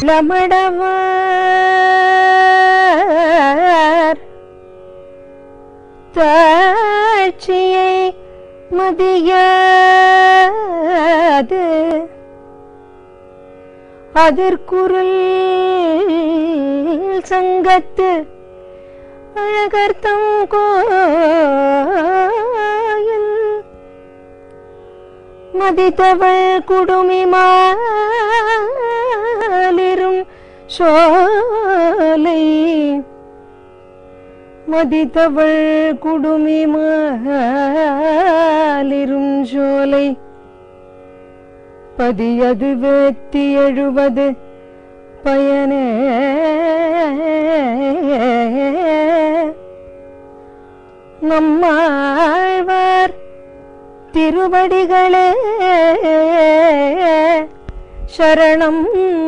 சதிரிளமடவார் தாட்சியை மதியாது அதிர்குரல் சங்கத்து அழகர்த்தம் கோயில் மதித்தவள் குடுமி மாலிரும் சோலை மதித்தவள் குடுமி மாலிரும் சோலை பதியது வேத்தி எழுவது பயனே நம்மாழ்வார் திருவடிகளே சரணம்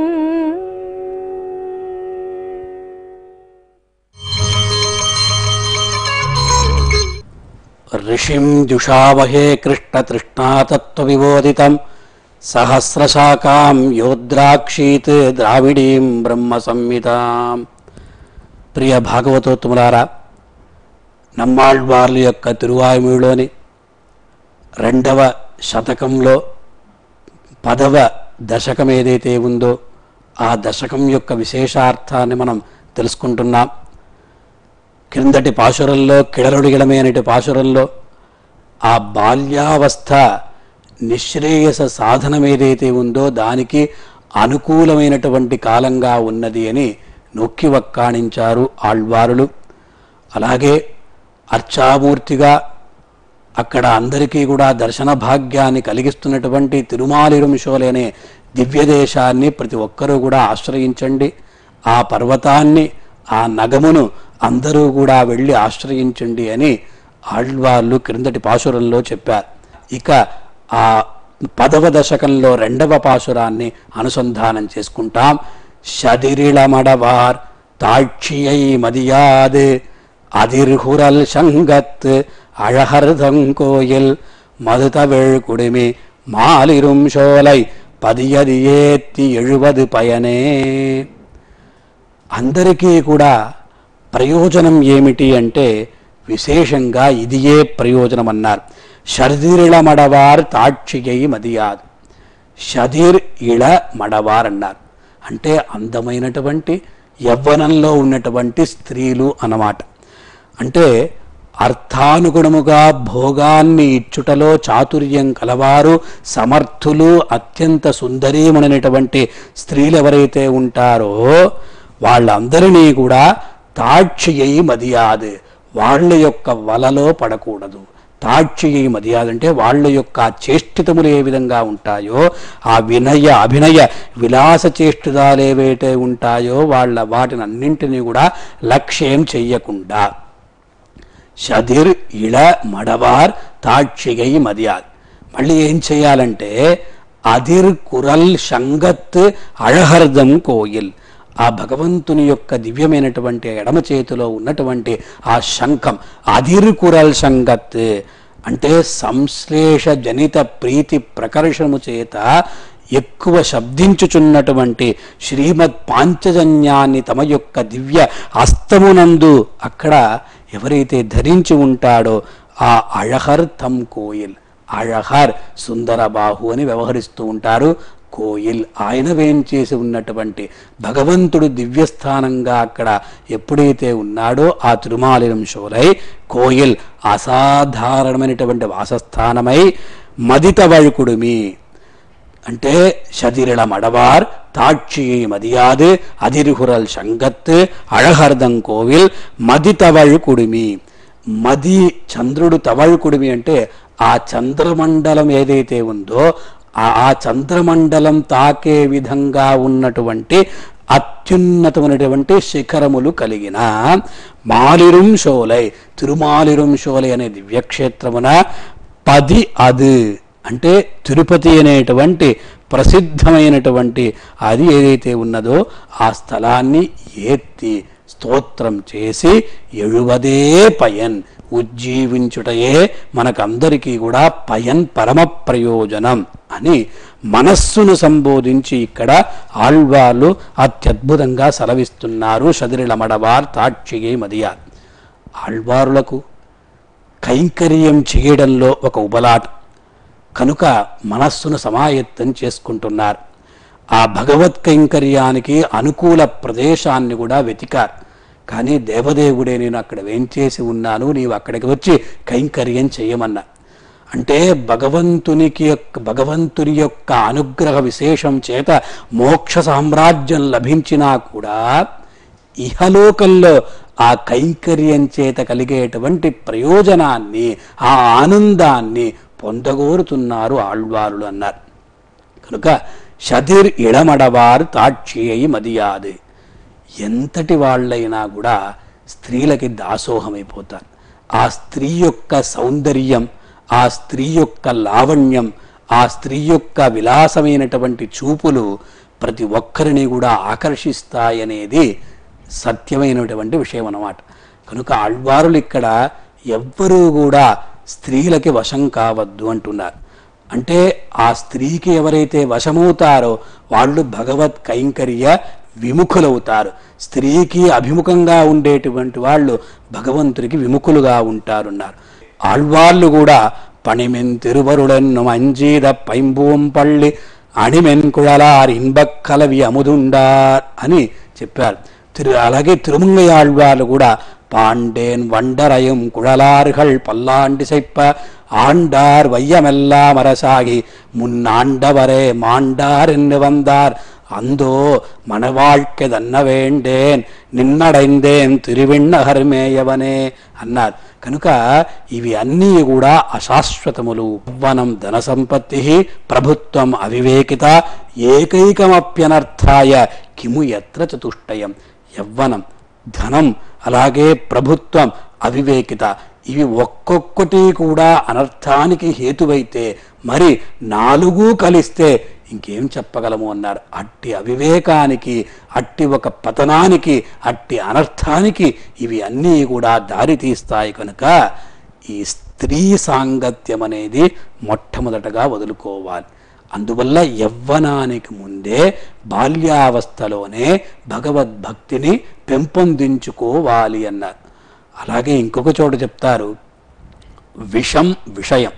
ऋषिं जुषावहे कृष्णतृष्णातत्त्वविबोधितं सहस्रशाखां योद्राक्षीత్ ద్రావిడీం బ్రహ్మ సంహితాం ప్రియ భాగవతోత్తములారా నమ్మాళ్వార్ల యొక్క తిరువాయుమిలోని రెండవ శతకంలో పదవ దశకం ఏదైతే ఉందో ఆ దశకం యొక్క విశేషార్థాన్ని మనం తెలుసుకుంటున్నాం క్రిందటి పాశురంలో కిడరుడిగడమే అనేటి పాశురంలో ఆ బాల్యావస్థ నిశ్రేయస సాధనం ఏదైతే ఉందో దానికి అనుకూలమైనటువంటి కాలంగా ఉన్నది అని నొక్కి వక్కాణించారు ఆళ్వారులు అలాగే అర్చామూర్తిగా అక్కడ అందరికీ కూడా దర్శన భాగ్యాన్ని కలిగిస్తున్నటువంటి తిరుమాలిరుంశోలి అనే దివ్య దేశాన్ని ప్రతి ఒక్కరూ కూడా ఆశ్రయించండి ఆ పర్వతాన్ని ఆ నగమును అందరూ కూడా వెళ్ళి ఆశ్రయించండి అని ఆళ్వార్లు క్రిందటి పాశురంలో చెప్పారు ఇక ఆ పదవ దశకంలో రెండవ పాశురాన్ని అనుసంధానం చేసుకుంటాం షదిరిళమడవార్ தாழ்ச்சியை மதியாது அதிர்குரல் சங்கத்து அழகர்தங்கோயில் மதுதவிழ் குடுமி மாலிரும் சோலை పదియది ఏత్తి ఎഴുవది పయనే అందరికీ కూడా ప్రయోజనం ఏమిటి అంటే విశేషంగా ఇదియే ప్రయోజనం అన్నారు షర్దిరిళ మడవార్ తాక్షియై మదియాదు షదిర్ ఇళ మడవార్ అన్నారు అంటే అందమైనటువంటి యవ్వనంలో ఉన్నటువంటి స్త్రీలు అన్నమాట అంటే అర్థానుగుణముగా భోగాన్ని ఇచ్చుటలో చాతుర్యం కలవారు సమర్థులు అత్యంత సుందరీమణినటువంటి స్త్రీలు ఎవరైతే ఉంటారో వాళ్ళందరినీ కూడా తాక్షియై మదియాదు వాళ్ళ యొక్క వలలో పడకూడదు తాక్షియై మదియాదు అంటే వాళ్ళ యొక్క చేష్టితములు ఏ విధంగా ఉంటాయో ఆ వినయ అభినయ విలాస చేష్టితాలు ఏవైతే ఉంటాయో వాళ్ళ వాటిని అన్నింటినీ కూడా లక్ష్యం చెయ్యకుండా షదిర్ ఇళ మడవార్ తాక్షిగై మదియాద్ మళ్ళీ ఏం చేయాలంటే అదిర్ కురల్ షంగత్ అழహర్దం కోయిల్ ఆ భగవంతుని యొక్క దివ్యమైనటువంటి ఎడమ చేతిలో ఉన్నటువంటి ఆ శంఖం అదిర్ కురల్ షంగత్ అంటే సంశ్లేష జనిత ప్రీతి ప్రకర్షము చేత ఎక్కువ శబ్దించుచున్నటువంటి శ్రీమద్ పాంచజన్యాన్ని తమ యొక్క దివ్య అస్తమునందు అక్కడ ఎవరైతే ధరించి ఉంటాడో ఆ అழహర్ తమ్ కోయిల్ అழహర్ సుందర బాహు అని వ్యవహరిస్తూ ఉంటారు కోయిల్ ఆయన వేంచేసి ఉన్నటువంటి భగవంతుడు దివ్యస్థానంగా అక్కడ ఎప్పుడైతే ఉన్నాడో ఆ తిరుమాలినం షోలై కోయిల్ అసాధారణమైనటువంటి వాసస్థానమై మదిత వഴുకుడుమి అంటే షదిరిళ మడవార్ தாட்சியை மதியாது அதிர்குரல் சங்கத்து అழహర్దం కోవిల్ మది తవళ్ కుడిమి మది చంద్రుడు తవళ్ కుడిమి అంటే ఆ చంద్రమండలం ఏదైతే ఉందో ఆ ఆ చంద్రమండలం తాకే విధంగా ఉన్నటువంటి అత్యున్నతమైనటువంటి శిఖరములు కలిగిన మాలిరుం షోలై తిరుమాలిరుం షోలై అనే దివ్యక్షేత్రమున పది అది అంటే తిరుపతి అనేటువంటి ప్రసిద్ధమైనటువంటి అది ఏదైతే ఉన్నదో ఆ స్థలాన్ని ఏత్తి స్తోత్రం చేసి ఎഴുవదే పయన్ ఉజ్జీవించుటయే మనకందరికీ కూడా పయన్ పరమ ప్రయోజనం అని మనస్సును సంబోధించి ఇక్కడ ఆళ్వార్లు అత్యద్భుతంగా సెలవిస్తున్నారు షదిరిళమడవార్ తాక్షిగే మదియార్ ఆళ్వారులకు కైంకర్యం చేయడంలో ఒక ఉబలాట కనుక మనస్సును సమాయత్తం చేసుకుంటున్నారు ఆ భగవత్ కైంకర్యానికి అనుకూల ప్రదేశాన్ని కూడా వెతికారు కానీ దేవదేవుడే నేను అక్కడ వేంచేసి ఉన్నాను నీవు అక్కడికి వచ్చి కైంకర్యం చేయమన్నా అంటే భగవంతునికి యొక్క భగవంతుని యొక్క అనుగ్రహ విశేషం చేత మోక్ష సామ్రాజ్యం లభించినా కూడా ఇహలోకంలో ఆ కైంకర్యం చేత కలిగేటువంటి ప్రయోజనాన్ని ఆ ఆనందాన్ని పొందగోరుతున్నారు ఆళ్వారులు అన్నారు కనుక షదిర్ ఇడమడవారు తాక్షియై మదియాది ఎంతటి వాళ్ళైనా కూడా స్త్రీలకి దాసోహమైపోతారు ఆ స్త్రీ యొక్క సౌందర్యం ఆ స్త్రీ యొక్క లావణ్యం ఆ స్త్రీ యొక్క విలాసమైనటువంటి చూపులు ప్రతి ఒక్కరిని కూడా ఆకర్షిస్తాయనేది సత్యమైనటువంటి విషయం అన్నమాట కనుక ఆళ్వారులు ఇక్కడ ఎవ్వరూ కూడా స్త్రీలకి వశం కావద్దు అంటున్నారు అంటే ఆ స్త్రీకి ఎవరైతే వశమవుతారో వాళ్ళు భగవత్ కైంకర్య విముఖులవుతారు స్త్రీకి అభిముఖంగా ఉండేటువంటి వాళ్ళు భగవంతుడికి విముఖులుగా ఉంటారున్నారు ఆళ్వాళ్ళు కూడా పణిమెన్ తిరువరుడన్ను మంజీద పైంబూం పళ్ళి అణిమెన్ కుழலார் ఇన్బక్కలవి అముదుండార్ అని చెప్పారు తిరు అలాగే తిరుమంగయాళ్వాళ్ళు కూడా பாண்டேன் வண்டரையும் குழலார்கள் பல்லாண்டு செய்ப்ப ஆண்டார் வையமெல்லாம் அரசாகி முன்னாண்டவரே மாண்டார் என்று வந்தார் அந்தோ மனவாழ்க்கை தன்ன வேண்டேன் నిన్నడైందేం తిరువిన్నహర్ మేయవనే అన్నారు కనుక ఇవి అన్నీ కూడా అశాశ్వతములు యవ్వనం ధన సంపత్తి ప్రభుత్వం అవివేకిత ఏకైకమప్యనర్థాయ కిము ఎత్ర చతుష్టయం యవ్వనం ధనం అలాగే ప్రభుత్వం అవివేకిత ఇవి ఒక్కొక్కటి కూడా అనర్థానికి హేతువైతే మరి నాలుగు కలిస్తే ఇంకేం చెప్పగలము అన్నారు అట్టి అవివేకానికి అట్టి ఒక పతనానికి అట్టి అనర్థానికి ఇవి అన్నీ కూడా దారి తీస్తాయి కనుక ఈ స్త్రీ సాంగత్యం అనేది మొట్టమొదటగా వదులుకోవాలి అందువల్ల యవ్వనానికి ముందే బాల్యావస్థలోనే భగవద్భక్తిని పెంపొందించుకోవాలి అన్నారు అలాగే ఇంకొక చోట చెప్తారు విషం విషయం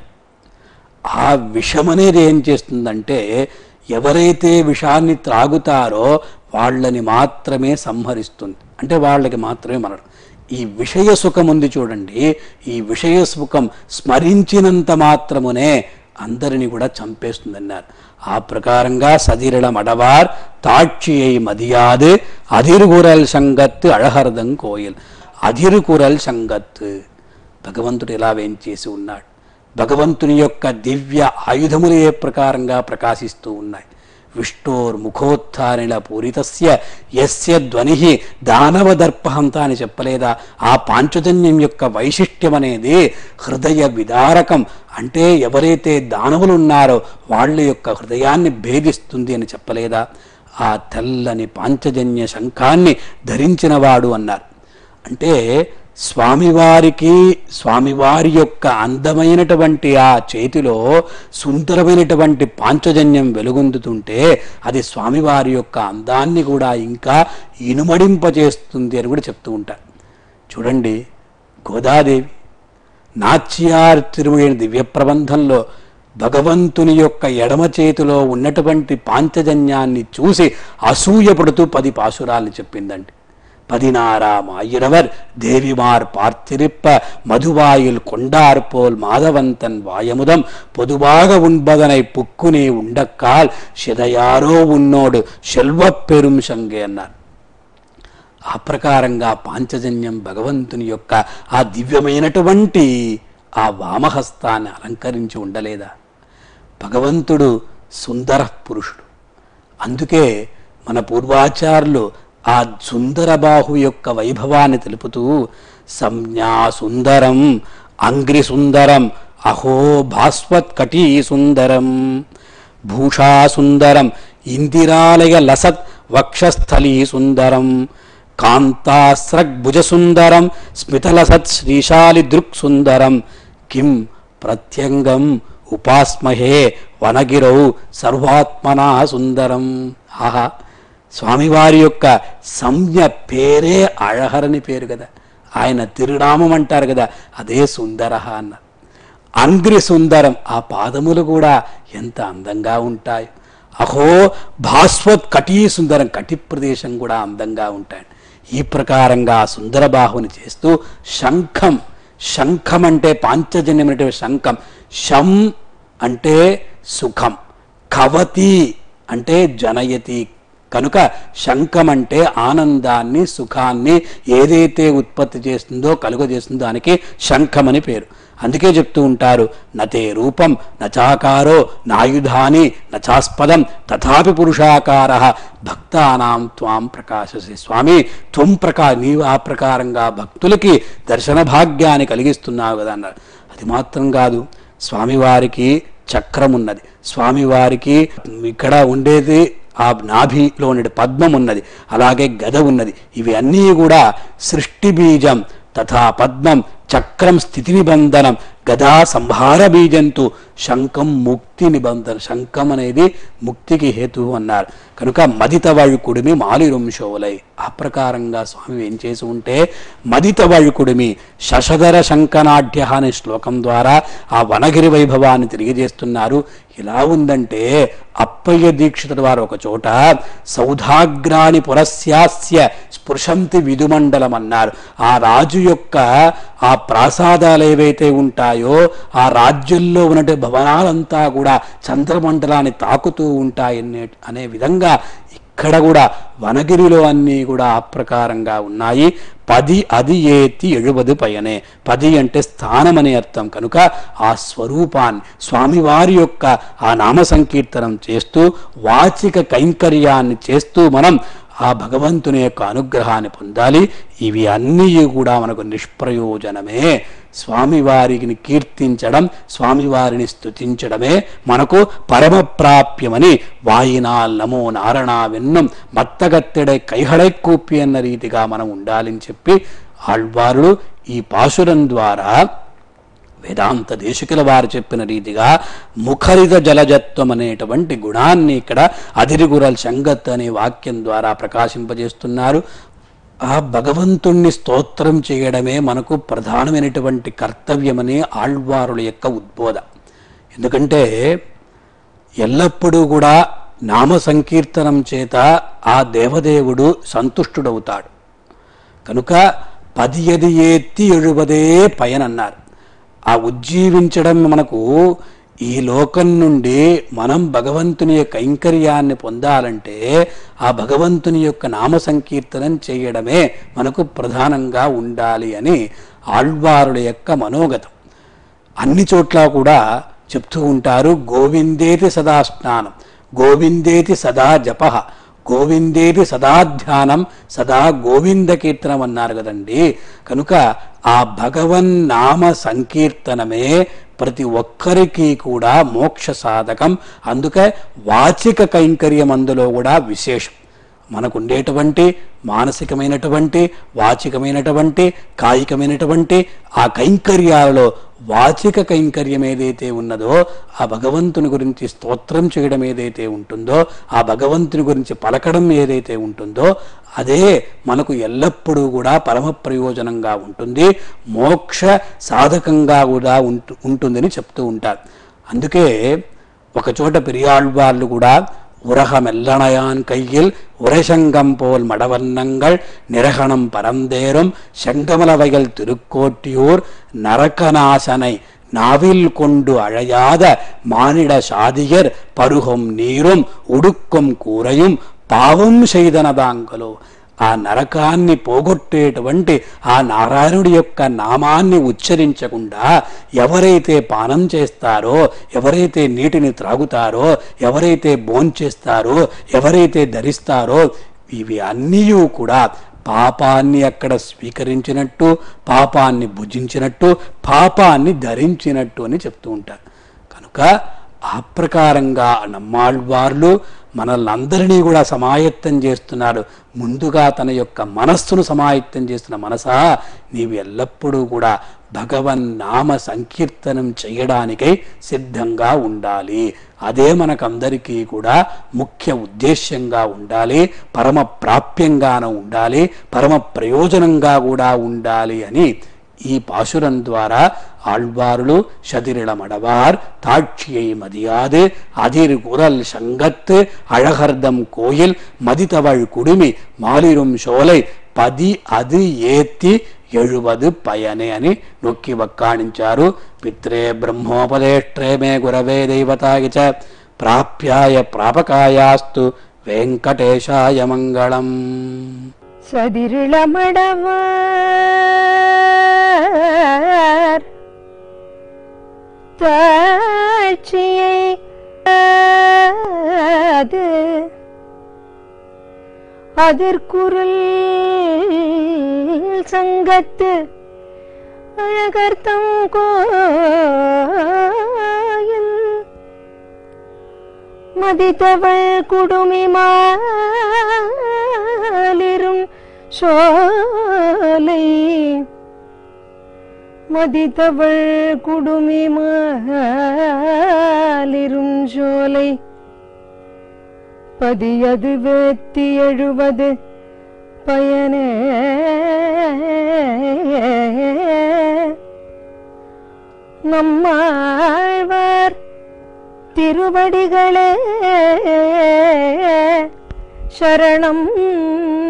ఆ విషం అనేది ఏం చేస్తుందంటే ఎవరైతే విషాన్ని త్రాగుతారో వాళ్ళని మాత్రమే సంహరిస్తుంది అంటే వాళ్ళకి మాత్రమే మరణం ఈ విషయ సుఖం ఉంది చూడండి ఈ విషయ సుఖం స్మరించినంత మాత్రమునే అందరిని కూడా చంపేస్తుందన్నారు ఆ ప్రకారంగా సదిరళం అడవార్ తాட்சியை మదియాదు అధిరుగురల్ సంగత్ అழహర్దం కోయిల్ అధిరుగురల్ సంగత్ భగవంతుడు ఇలా వేంచేసి ఉన్నాడు భగవంతుని యొక్క దివ్య ఆయుధములు ఏ ప్రకారంగా ప్రకాశిస్తూ ఉన్నాయి విష్ణోర్ ముఖోత్థానిల పూరితస్య యస్య ధ్వని దానవదర్పహంత అని చెప్పలేదా ఆ పాంచజన్యం యొక్క వైశిష్ట్యం అనేది హృదయ విదారకం అంటే ఎవరైతే దానవులు ఉన్నారో వాళ్ళ యొక్క హృదయాన్ని భేదిస్తుంది అని చెప్పలేదా ఆ తెల్లని పాంచజన్య శంఖాన్ని ధరించినవాడు అన్నారు అంటే స్వామివారికి స్వామివారి యొక్క అందమైనటువంటి ఆ చేతిలో సుందరమైనటువంటి పాంచజన్యం వెలుగొందుతుంటే అది స్వామివారి యొక్క అందాన్ని కూడా ఇంకా ఇనుమడింపజేస్తుంది అని కూడా చెప్తూ ఉంటారు చూడండి గోదాదేవి నాచ్యార్ తిరుమల దివ్య ప్రబంధంలో భగవంతుని యొక్క ఎడమ చేతిలో ఉన్నటువంటి పాంచజన్యాన్ని చూసి అసూయపడుతూ పది పాసురాల్ని చెప్పిందండి பதினாறாம் ஆயிரவர் தேவிமார் பார்த்திருப்ப மதுவாயில் கொண்டார்போல் மாதவந்தன் வாயமுதம் பொதுவாக உண்பதனை புக்குனே உண்டக்கால் சிதையாரோ உன்னோடு செல்வப் பெரும் సంగే అన్నారు ఆ ప్రకారంగా పాంచజన్యం భగవంతుని యొక్క ఆ దివ్యమైనటువంటి ఆ వామహస్తాన్ని అలంకరించి ఉండలేదా భగవంతుడు సుందర పురుషుడు అందుకే మన పూర్వాచారులు ఆ సుందర బాహు యొక్క వైభవాన్ని తెలుపుతూ సంజ్ఞా సుందరం అంగ్రి సుందరం అహో భాస్వత్ కటీ సుందరం భూషా సుందరం ఇందిరాలయ లసత్ వక్షస్థలీ సుందరం కాంతాస్రగ్భుజసుందరం స్మితలసత్ శ్రీశాలి దృక్ సుందరం కిం ప్రత్యంగం ఉపాస్మహే వనగిరౌ సర్వాత్మనా సుందరం ఆహా స్వామివారి యొక్క సంజ్ఞ పేరే అழహరని పేరు కదా ఆయన తిరునామం అంటారు కదా అదే సుందర అన్నారు అంగ్రి సుందరం ఆ పాదములు కూడా ఎంత అందంగా ఉంటాయి అహో భాస్వత్ కటీ సుందరం కటి ప్రదేశం కూడా అందంగా ఉంటాయి ఈ ప్రకారంగా ఆ సుందర బాహుని చేస్తూ శంఖం శంఖం అంటే పాంచజన్యమైనటువంటి శంఖం శం అంటే సుఖం కవతి అంటే జనయతి కనుక శంఖం అంటే ఆనందాన్ని సుఖాన్ని ఏదైతే ఉత్పత్తి చేస్తుందో కలుగజేస్తుందో దానికి శంఖం అని పేరు అందుకే చెప్తూ ఉంటారు నతే రూపం నచాకారో నాయుధాని నచాస్పదం తథాపి పురుషాకార భక్తానాం త్వాం ప్రకాశసి స్వామి త్వం ప్రకా నీవు ఆ ప్రకారంగా భక్తులకి దర్శన భాగ్యాన్ని కలిగిస్తున్నావు కదా అన్నారు అది మాత్రం కాదు స్వామివారికి చక్రం ఉన్నది స్వామివారికి ఇక్కడ ఉండేది ఆ నాభిలో ఉండే పద్మం ఉన్నది అలాగే గద ఉన్నది ఇవి అన్నీ కూడా సృష్టి బీజం తథా పద్మం చక్రం స్థితి నిబంధనం గదా సంహార బీజంతు శంఖం ముక్తి నిబంధన శంఖం అనేది ముక్తికి హేతువు అన్నారు కనుక మదిత వഴുకుడిమి మాలిరుంశోలై ఆ ప్రకారంగా స్వామి ఏం చేసి ఉంటే మదిత వഴുకుడిమి శశధర శంఖనాఢ్య అనే శ్లోకం ద్వారా ఆ వనగిరి వైభవాన్ని తిరిగి చేస్తున్నారు ఎలా ఉందంటే అప్పయ్య దీక్షితుల వారు ఒక చోట సౌధాగ్రాని పురస్యాస్య స్పృశంతి విధుమండలం అన్నారు ఆ రాజు యొక్క ఆ ప్రాసాదాలు ఏవైతే ఉంటాయో ఆ రాజ్యంలో ఉన్నటువంటి భవనాలంతా కూడా చంద్రమండలాన్ని తాకుతూ ఉంటాయి అనే అనే విధంగా ఇక్కడ కూడా వనగిరిలో అన్నీ కూడా ఆ ప్రకారంగా ఉన్నాయి పది అది ఏతి ఎഴുబది పయనే పది అంటే స్థానం అనే అర్థం కనుక ఆ స్వరూపాన్ని స్వామివారి యొక్క ఆ నామ సంకీర్తనం చేస్తూ వాచిక కైంకర్యాన్ని చేస్తూ మనం ఆ భగవంతుని యొక్క అనుగ్రహాన్ని పొందాలి ఇవి అన్నీ కూడా మనకు నిష్ప్రయోజనమే స్వామివారిని కీర్తించడం స్వామివారిని స్తుతించడమే మనకు పరమ ప్రాప్యమని వాయినాల్ నమో నారణా వెన్నం మత్తగత్తెడై కైహడై కూపి అన్న రీతిగా మనం ఉండాలని చెప్పి ఆళ్వారులు ఈ పాశురం ద్వారా వేదాంత దేశికుల వారు చెప్పిన రీతిగా ముఖరిత జలజత్వం అనేటువంటి గుణాన్ని ఇక్కడ అదిరిగురల్ శంగత్ అనే వాక్యం ద్వారా ప్రకాశింపజేస్తున్నారు ఆ భగవంతుణ్ణి స్తోత్రం చేయడమే మనకు ప్రధానమైనటువంటి కర్తవ్యమని ఆళ్వారుల యొక్క ఉద్బోధ ఎందుకంటే ఎల్లప్పుడూ కూడా నామ సంకీర్తనం చేత ఆ దేవదేవుడు సంతుష్టుడవుతాడు కనుక పది ఎది ఏత్తి ఎഴുబదే పయనన్నారు ఆ ఉజ్జీవించడం మనకు ఈ లోకం నుండి మనం భగవంతుని యొక్క కైంకర్యాన్ని పొందాలంటే ఆ భగవంతుని యొక్క నామ సంకీర్తనం చేయడమే మనకు ప్రధానంగా ఉండాలి అని ఆళ్వారుల యొక్క మనోగతం అన్ని చోట్ల కూడా చెప్తూ ఉంటారు గోవిందేతి సదా స్నానం గోవిందేతి సదా జప గోవిందేతి సదా ధ్యానం సదా గోవింద కీర్తనం అన్నారు కదండి కనుక ఆ భగవన్ నామ సంకీర్తనమే ప్రతి ఒక్కరికి కూడా మోక్ష సాధకం అందుకే వాచిక కైంకర్యం అందులో కూడా విశేషం మనకు ఉండేటువంటి మానసికమైనటువంటి వాచికమైనటువంటి కాయికమైనటువంటి ఆ కైంకర్యాలలో వాచిక కైంకర్యం ఏదైతే ఉన్నదో ఆ భగవంతుని గురించి స్తోత్రం చేయడం ఏదైతే ఉంటుందో ఆ భగవంతుని గురించి పలకడం ఏదైతే ఉంటుందో అదే మనకు ఎల్లప్పుడూ కూడా పరమ ప్రయోజనంగా ఉంటుంది మోక్ష సాధకంగా కూడా ఉంటు ఉంటుందని చెప్తూ ఉంటారు అందుకే ఒకచోట పెరియాళ్వార్లు కూడా உரகமெல்லணையான் கையில் உரைசங்கம் போல் மடவண்ணங்கள் நிரகணம் பரந்தேறும் செங்கமலவைகள் திருக்கோட்டியூர் நரக்கநாசனை நாவில் கொண்டு அழையாத மானிட சாதியர் பருகும் நீரும் உடுக்கும் கூரையும் పావం செய்தனதாங்களோ ఆ నరకాన్ని పోగొట్టేటువంటి ఆ నారాయణుడి యొక్క నామాన్ని ఉచ్చరించకుండా ఎవరైతే పానం చేస్తారో ఎవరైతే నీటిని త్రాగుతారో ఎవరైతే భోంచేస్తారో ఎవరైతే ధరిస్తారో ఇవి అన్నీ కూడా పాపాన్ని అక్కడ స్వీకరించినట్టు పాపాన్ని భుజించినట్టు పాపాన్ని ధరించినట్టు అని చెప్తూ ఉంటారు కనుక ఆ ప్రకారంగా నమ్మాళ్వార్లు మనల్ని అందరినీ కూడా సమాయత్తం చేస్తున్నాడు ముందుగా తన యొక్క మనస్సును సమాయత్తం చేస్తున్న మనసా నీవు ఎల్లప్పుడూ కూడా భగవన్ నామ సంకీర్తనం చేయడానికై సిద్ధంగా ఉండాలి అదే మనకందరికీ కూడా ముఖ్య ఉద్దేశ్యంగా ఉండాలి పరమ ప్రాప్యంగాను ఉండాలి పరమ ప్రయోజనంగా కూడా ఉండాలి అని ఈ పాశురం ద్వారా ஆழ்வாருளு சதிரிளமடவார் தாட்சியை மதியாது அதிர் குரல் சங்கத்து அழகர்தம் கோயில் மதித்தவள் குடுமி மாலிரும் சோலை పది అది ఏత్తి ఎഴുవదు పయనే అని నొక్కి వక్కాణించారు పిత్రే బ్రహ్మోపదేష్ట్రే మే గురవే దైవతాయ చ ప్రాప్యాయ ప్రాపకాయాస్తు వెంకటేశాయ మంగళం சதிரிளமடவார் தாட்சியை அது அதிர்குரல் சங்கத்து அழகர்த்தம் கோயில் மதித்தவள் குடுமி மாலிரும் சோலை மதித்தவள் குடுமி மாலிரும் சோலை பதியது வேத்தி எழுவது பயனே நம்மாழ்வார் திருவடிகளே சரணம்